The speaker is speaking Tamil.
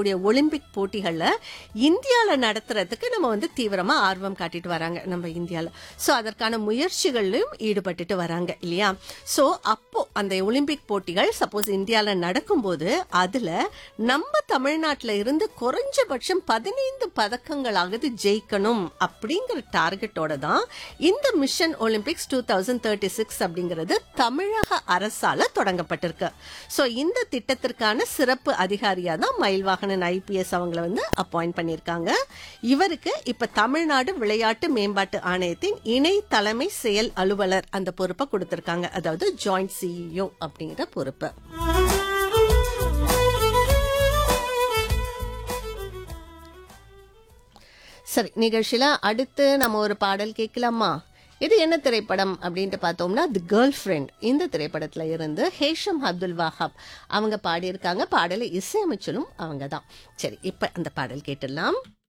இருக்கக்கூடிய ஒலிம்பிக் போட்டிகள்ல இந்தியால நடத்துறதுக்கு நம்ம வந்து தீவிரமா ஆர்வம் காட்டிட்டு வராங்க நம்ம இந்தியால சோ அதற்கான முயற்சிகளிலும் ஈடுபட்டுட்டு வராங்க இல்லையா சோ அப்போ அந்த ஒலிம்பிக் போட்டிகள் சப்போஸ் இந்தியால நடக்கும்போது அதுல நம்ம தமிழ்நாட்டுல இருந்து குறைஞ்சபட்சம் பதினைந்து பதக்கங்களாவது ஜெயிக்கணும் அப்படிங்கிற டார்கெட்டோட தான் இந்த mission Olympics two thousand thirty six அப்படிங்கிறது தமிழக அரசால தொடங்கப்பட்டிருக்கு சோ இந்த திட்டத்திற்கான சிறப்பு அதிகாரியா தான் மயில்வாகனன் ஐபிஎஸ் அவங்கள வந்து அப்பாயிண்ட் பண்ணியிருக்காங்க இவருக்கு இப்ப தமிழ்நாடு விளையாட்டு மேம்பாட்டு ஆணையத்தின் இணை தலைமை செயல் அலுவலர் அந்த பொறுப்பை கொடுத்திருக்காங்க அதாவது ஜாயிண்ட் சிஇஓ அப்படிங்கிற பொறுப்பு சரி நிகழ்ச்சியில அடுத்து நம்ம ஒரு பாடல் கேட்கலாமா இது என்ன திரைப்படம் அப்படின்ட்டு பார்த்தோம்னா தி கேர்ள் ஃப்ரெண்ட் இந்த திரைப்படத்துல இருந்து ஹேஷம் அப்துல் வாஹாப் அவங்க பாடியிருக்காங்க பாடலை இசையமைச்சலும் அவங்க தான் சரி இப்ப அந்த பாடல் கேட்டுடலாம்